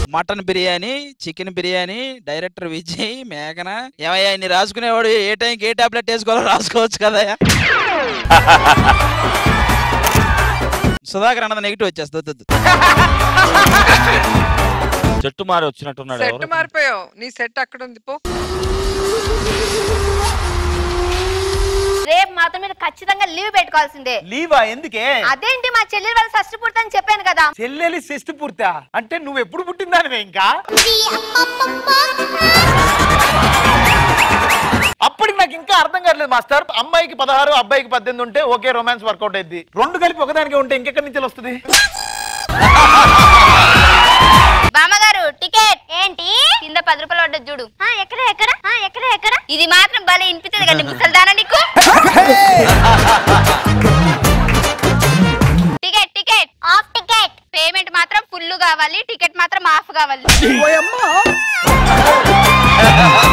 Mutton biryani chicken biryani director Vijay మేఘన ఏమయ్యా ఇన్ని రాసుకునేవాడు ఏ టైంకి ఏ టాబ్లెట్ వేసుకోవాలో రాసుకోవచ్చు కదా సుధాకర్ అన్నది నెగిటివ్ వచ్చేస్తుంది వద్దు, వద్దు. చెట్టు మారి వచ్చినట్టున్నాడు సెట్ ఎవరు మారిపోయావు నీ సెట్ అక్కడ ఉంది పో రేపు మాత్రం మీరు ఖచ్చితంగా లీవ్ పెట్టుకోవాల్సిందే లీవా ఎందుకే అదేంటి మా చెల్లెలు వాళ్ళ షష్టి పూర్తని చెప్పాను కదా చెల్లెలి షష్టి పూర్తా అంటే నువ్వు ఎప్పుడు పుట్టిందానివే ఇంకా అప్పటికి నాకు ఇంకా అర్థం కావట్లేదు మాస్టర్ అమ్మాయికి పదహారు అబ్బాయికి పద్దెనిమిది ఉంటే ఓకే రొమాన్స్ వర్కౌట్ అయింది రెండు కలిపి ఒకదానికి ఉంటే ఇంకెక్కడి నుంచి వస్తుంది బామ్మగారు టికెట్ ఏంటి కింద పది రూపాయలు పడ్డది చూడు ఆ, ఎక్కడ ఎక్కడ ఆ, ఎక్కడ ఎక్కడ ఇది మాత్రం భలే వినిపిస్తుంది కదా ముసల్దానా నీకు ticket ticket half ticket payment మాత్రం ఫుల్ కావాలి టికెట్ మాత్రం ఆఫ్ కావాలి